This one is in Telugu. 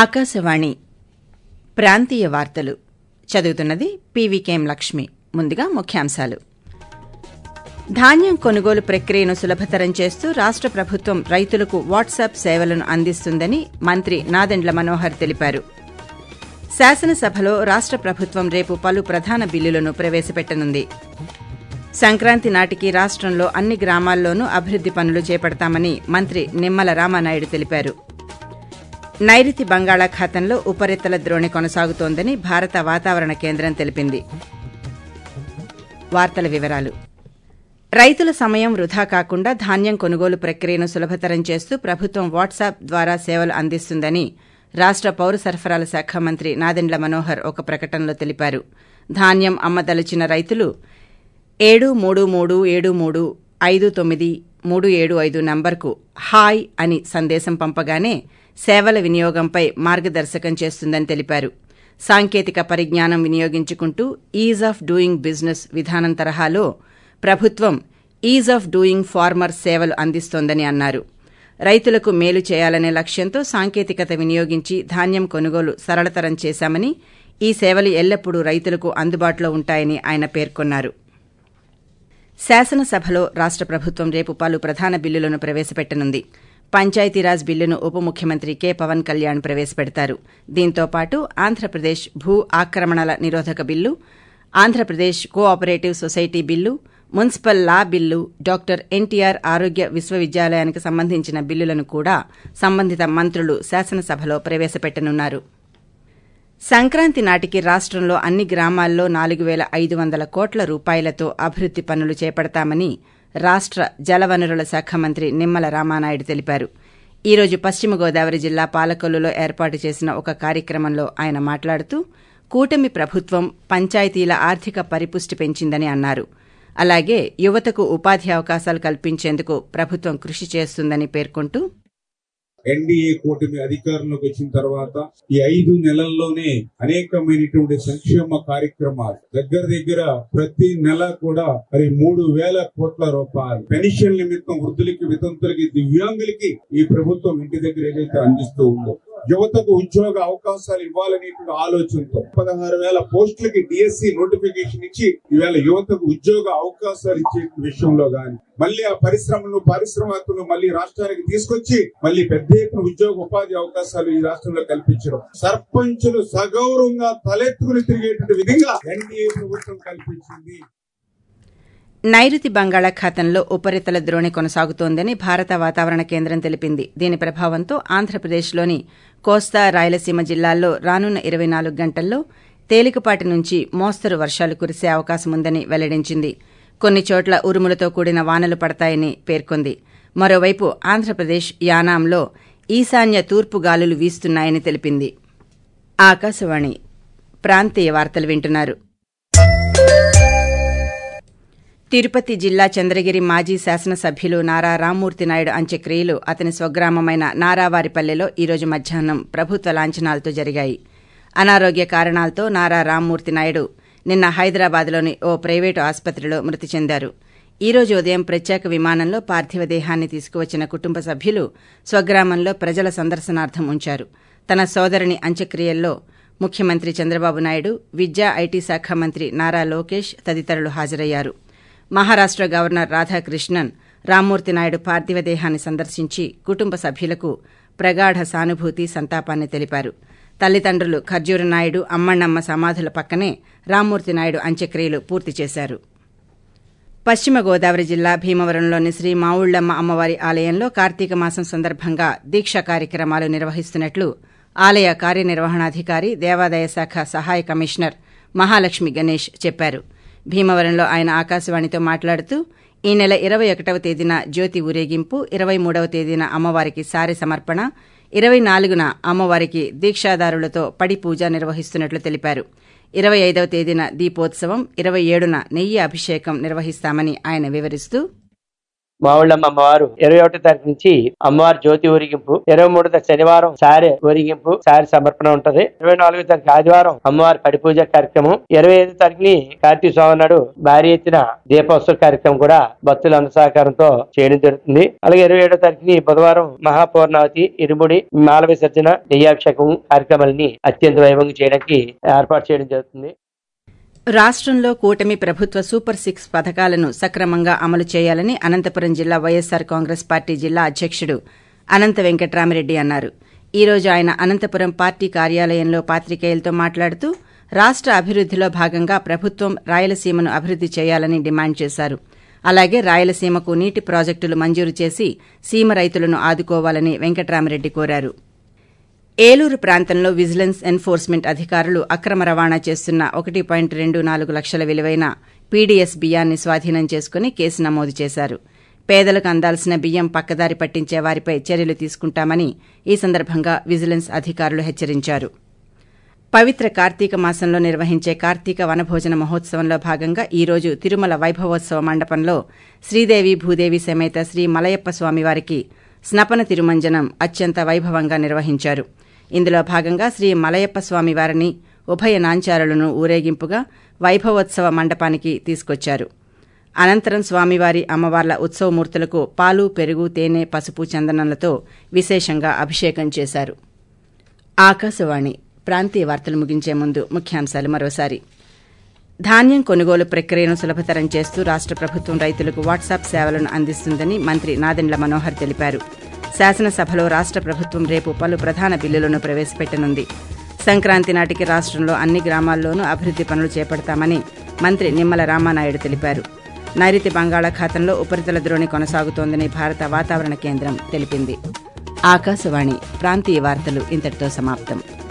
ఆకాశవాణి ప్రాంతీయ వార్తలు చదువుతున్నది పీవీకేఎం లక్ష్మి ముందుగా ముఖ్యాంశాలు ధాన్యం కొనుగోలు ప్రక్రియను సులభతరం చేస్తూ రాష్ట ప్రభుత్వం రైతులకు వాట్సాప్ సేవలను అందిస్తుందని మంత్రి నాదెండ్ల మనోహర్ తెలిపారు శాసనసభలో రాష్ట ప్రభుత్వం రేపు పలు ప్రధాన బిల్లులను ప్రవేశపెట్టనుంది సంక్రాంతి నాటికి రాష్టంలో అన్ని గ్రామాల్లోనూ అభివృద్ది పనులు చేపడతామని మంత్రి నిమ్మల రామానాయుడు తెలిపారు నైరుతి బంగాళాఖాతంలో ఉపరితల ద్రోణి కొనసాగుతోందని భారత వాతావరణ కేంద్రం తెలిపింది వార్తల వివరాలు రైతుల సమయం వృధా కాకుండా ధాన్యం కొనుగోలు ప్రక్రియను సులభతరం చేస్తూ ప్రభుత్వం వాట్సాప్ ద్వారా సేవలు అందిస్తుందని రాష్ట పౌర సరఫరాల శాఖ మంత్రి నాదెండ్ల మనోహర్ ఒక ప్రకటనలో తెలిపారు ధాన్యం అమ్మదలిచిన రైతులు ఏడు మూడు మూడు ఏడు మూడు ఐదు తొమ్మిది మూడు ఏడు ఐదు నంబర్కు హాయ్ అని సందేశం పంపగానే సేవల వినియోగంపై మార్గదర్శకం చేస్తుందని తెలిపారు సాంకేతిక పరిజ్ఞానం వినియోగించుకుంటూ ఈజ్ ఆఫ్ డూయింగ్ బిజినెస్ విధానం తరహాలో ప్రభుత్వం ఈజ్ ఆఫ్ డూయింగ్ ఫార్మర్ సేవలు అందిస్తోందని అన్నారు రైతులకు మేలు చేయాలనే లక్ష్యంతో సాంకేతికత వినియోగించి ధాన్యం కొనుగోలు సరళతరం చేశామని ఈ సేవలు ఎల్లప్పుడూ రైతులకు అందుబాటులో ఉంటాయని ఆయన పేర్కొన్నారు శాసనసభలో రాష్ట ప్రభుత్వం రేపు పలు ప్రధాన బిల్లులను ప్రవేశపెట్టనుంది పంచాయతీరాజ్ బిల్లును ఉప ముఖ్యమంత్రి కె పవన్ కళ్యాణ్ ప్రవేశపెడతారు దీంతో పాటు ఆంధ్రప్రదేశ్ భూ ఆక్రమణల నిరోధక bill Andhra Pradesh cooperative society bill municipal law bill doctor NTR ఆరోగ్య విశ్వవిద్యాలయానికి సంబంధించిన బిల్లులను కూడా సంబంధిత మంత్రులు శాసనసభలో ప్రవేశపెట్టనున్నారు సంక్రాంతి నాటికి రాష్టంలో అన్ని గ్రామాల్లో నాలుగు పేల ఐదు వందల కోట్ల రూపాయలతో అభివృద్ది పనులు చేపడతామని రాష్ట జలవనరుల శాఖ మంత్రి నిమ్మల రామానాయుడు తెలిపారు ఈ రోజు పశ్చిమ గోదావరి జిల్లా పాలకొల్లులో ఏర్పాటు చేసిన ఒక కార్యక్రమంలో ఆయన మాట్లాడుతూ కూటమి ప్రభుత్వం పంచాయతీల ఆర్థిక పరిపుష్టి పెంచిందని అన్నారు అలాగే యువతకు ఉపాధి అవకాశాలు కల్పించేందుకు ప్రభుత్వం కృషి చేస్తుందని పేర్కొంటూ ఎన్డీఏ కూటమి అధికారంలోకి వచ్చిన తర్వాత ఈ ఐదు నెలల్లోనే అనేకమైనటువంటి సంక్షేమ కార్యక్రమాలు దగ్గర దగ్గర ప్రతి నెల కూడా మరి మూడు వేల కోట్ల రూపాయలు పెన్షన్ నిమిత్తం వృద్ధులకి వితంతులకి దివ్యాంగులకి ఈ ప్రభుత్వం ఇంటి దగ్గర ఏదైతే అందిస్తూ ఉందో యువతకు ఉద్యోగ అవకాశాలు ఇవ్వాలనేటువంటి ఆలోచనతో పదహారు వేల పోస్టులకి డిఎస్సి నోటిఫికేషన్ ఇచ్చి ఈవేళ యువతకు ఉద్యోగ అవకాశాలు ఇచ్చే విషయంలో గాని మళ్ళీ ఆ పరిశ్రమలు పారిశ్రామికలు మళ్ళీ రాష్ట్రానికి తీసుకొచ్చి మళ్ళీ పెద్ద ఎత్తున ఉద్యోగ ఉపాధి అవకాశాలు ఈ రాష్ట్రంలో కల్పించడం సర్పంచులు సగౌరవంగా తలెత్తుకుని తిరిగేటువంటి విధంగా ఎన్డీఏ ప్రభుత్వం కల్పించింది నైరుతి బంగాళాఖాతంలో ఉపరితల ద్రోణి కొనసాగుతోందని భారత వాతావరణ కేంద్రం తెలిపింది దీని ప్రభావంతో ఆంధ్రప్రదేశ్లోని కోస్తా రాయలసీమ జిల్లాల్లో రానున్న ఇరవై నాలుగు గంటల్లో తేలికపాటి నుంచి మోస్తరు వర్షాలు కురిసే అవకాశముందని వెల్లడించింది కొన్ని చోట్ల ఉరుములతో కూడిన వానలు పడతాయని పేర్కొంది మరోవైపు ఆంధ్రప్రదేశ్ యానాంలో ఈశాన్య తూర్పు గాలులు వీస్తున్నాయని తెలిపింది ఆకాశవాణి ప్రాంతీయ వార్తలు వింటున్నారు తిరుపతి జిల్లా చంద్రగిరి మాజీ శాసనసభ్యులు నారా రామ్మూర్తి నాయుడు అంత్యక్రియలు అతని స్వగ్రామమైన నారావారిపల్లెలో ఈరోజు మధ్యాహ్నం ప్రభుత్వ లాంఛనాలతో జరిగాయి అనారోగ్య కారణాలతో నారా రామ్మూర్తి నాయుడు నిన్న హైదరాబాద్లోని ఓ ప్రైవేటు ఆసుపత్రిలో మృతి చెందారు ఈ రోజు ఉదయం ప్రత్యేక విమానంలో పార్థివ దేహాన్ని తీసుకువచ్చిన కుటుంబ సభ్యులు స్వగ్రామంలో ప్రజల సందర్శనార్థం ఉంచారు తన సోదరుని అంత్యక్రియల్లో ముఖ్యమంత్రి చంద్రబాబు నాయుడు విద్యా ఐటీ శాఖ మంత్రి నారా లోకేష్ తదితరులు హాజరయ్యారు మహారాష్ట గవర్నర్ రాధాకృష్ణన్ రామ్మూర్తి నాయుడు పార్థివ దేహాన్ని సందర్శించి కుటుంబ సభ్యులకు ప్రగాఢ సానుభూతి సంతాపాన్ని తెలిపారు తల్లిదండ్రులు ఖర్జూర నాయుడు అమ్మణమ్మ సమాధుల పక్కనే రామ్మూర్తి నాయుడు అంత్యక్రియలు పూర్తి చేశారు పశ్చిమ గోదావరి జిల్లా భీమవరంలోని శ్రీ మావుళ్లమ్మ అమ్మవారి ఆలయంలో కార్తీక మాసం సందర్భంగా దీక్ష కార్యక్రమాలు నిర్వహిస్తున్నట్లు ఆలయ కార్యనిర్వహణాధికారి దేవాదాయ శాఖ సహాయ కమిషనర్ మహాలక్ష్మి గణేష్ చెప్పారు భీమవరంలో ఆయన ఆకాశవాణితో మాట్లాడుతూ ఈ నెల ఇరవై ఒకటవ తేదీన జ్యోతి ఊరేగింపు ఇరవై మూడవ తేదీన అమ్మవారికి సారె సమర్పణ ఇరవై నాలుగున అమ్మవారికి దీక్షాదారులతో పడి పూజ నిర్వహిస్తున్నట్లు తెలిపారు ఇరవై ఐదవ తేదీన దీపోత్సవం ఇరవై ఏడున నెయ్యి అభిషేకం నిర్వహిస్తామని ఆయన వివరిస్తూ మావుళ్ళమ్మ అమ్మవారు ఇరవై ఒకటో తారీఖు నుంచి అమ్మవారి జ్యోతి ఊరిగింపు ఇరవై మూడో తారీఖు శనివారం సారె ఊరిగింపు సారి సమర్పణ ఉంటది ఇరవై నాలుగో తారీఖు ఆదివారం అమ్మవారి పడి పూజ కార్యక్రమం ఇరవై ఐదో తారీఖుని కార్తీక స్వామి నాడు భారీ ఎత్తున దీపోత్సవ కార్యక్రమం కూడా భక్తుల అందరి సహకారంతో చేయడం జరుగుతుంది అలాగే ఇరవై ఏడో తారీఖుని బుధవారం మహాపూర్ణావతి ఇరుముడి మాల విసర్జన నెయ్యాభిషేకం కార్యక్రమాలని అత్యంత వైభవంగా చేయడానికి ఏర్పాటు చేయడం జరుగుతుంది రాష్టంలో కూటమి ప్రభుత్వ సూపర్ సిక్స్ పథకాలను సక్రమంగా అమలు చేయాలని అనంతపురం జిల్లా వైఎస్సార్ కాంగ్రెస్ పార్టీ జిల్లా అధ్యకుడు అనంత వెంకట్రామిరెడ్డి అన్నారు ఈ రోజు ఆయన అనంతపురం పార్టీ కార్యాలయంలో పాత్రికేయులతో మాట్లాడుతూ రాష్ట అభివృద్దిలో భాగంగా ప్రభుత్వం రాయలసీమను అభివృద్ది చేయాలని డిమాండ్ చేశారు అలాగే రాయలసీమకు నీటి ప్రాజెక్టులు మంజూరు చేసి సీమ రైతులను ఆదుకోవాలని వెంకట్రామిరెడ్డి కోరారు ఏలూరు ప్రాంతంలో విజిలెన్స్ ఎన్ఫోర్స్మెంట్ అధికారులు అక్రమ రవాణా చేస్తున్న ఒకటి పాయింట్ రెండు నాలుగు లక్షల విలువైన పీడీఎస్ బియ్యాన్ని స్వాధీనం చేసుకుని కేసు నమోదు చేశారు పేదలకు అందాల్సిన బియ్యం పక్కదారి పట్టించే వారిపై చర్యలు తీసుకుంటామని ఈ సందర్భంగా విజిలెన్స్ అధికారులు హెచ్చరించారు పవిత్ర కార్తీక మాసంలో నిర్వహించే కార్తీక వనభోజన మహోత్సవంలో భాగంగా ఈ రోజు తిరుమల వైభవోత్సవ మండపంలో శ్రీదేవి భూదేవి సమేత శ్రీ మలయప్ప స్వామివారికి స్నపన తిరుమంజనం అత్యంత వైభవంగా నిర్వహించారు ఇందులో భాగంగా శ్రీ మలయప్ప స్వామివారిని ఉభయ నాంచారులను ఊరేగింపుగా వైభవోత్సవ మండపానికి తీసుకొచ్చారు అనంతరం స్వామివారి అమ్మవార్ల ఉత్సవమూర్తులకు పాలు పెరుగు తేనె పసుపు చందనంలతో విశేషంగా అభిషేకం చేశారు ఆకాశవాణి ప్రాంతీయ వార్తలు ముగించే ముందు ముఖ్యాంశాలు మరోసారి ధాన్యం కొనుగోలు ప్రక్రియను సులభతరం చేస్తూ రాష్ట ప్రభుత్వం రైతులకు వాట్సాప్ సేవలను అందిస్తుందని మంత్రి నాదెండ్ల మనోహర్ తెలిపారు శాసనసభలో రాష్ట ప్రభుత్వం రేపు పలు ప్రధాన బిల్లులను ప్రవేశపెట్టనుంది సంక్రాంతి నాటికి రాష్టంలో అన్ని గ్రామాల్లోనూ అభివృద్ది పనులు చేపడతామని మంత్రి నిమ్మల రామానాయుడు తెలిపారు నైరుతి బంగాళాఖాతంలో ఉపరితల ద్రోణి కొనసాగుతోందని భారత వాతావరణ కేంద్రం తెలిపింది ఆకాశవాణి ప్రాంతీయ వార్తలు ఇంతటితో సమాప్తం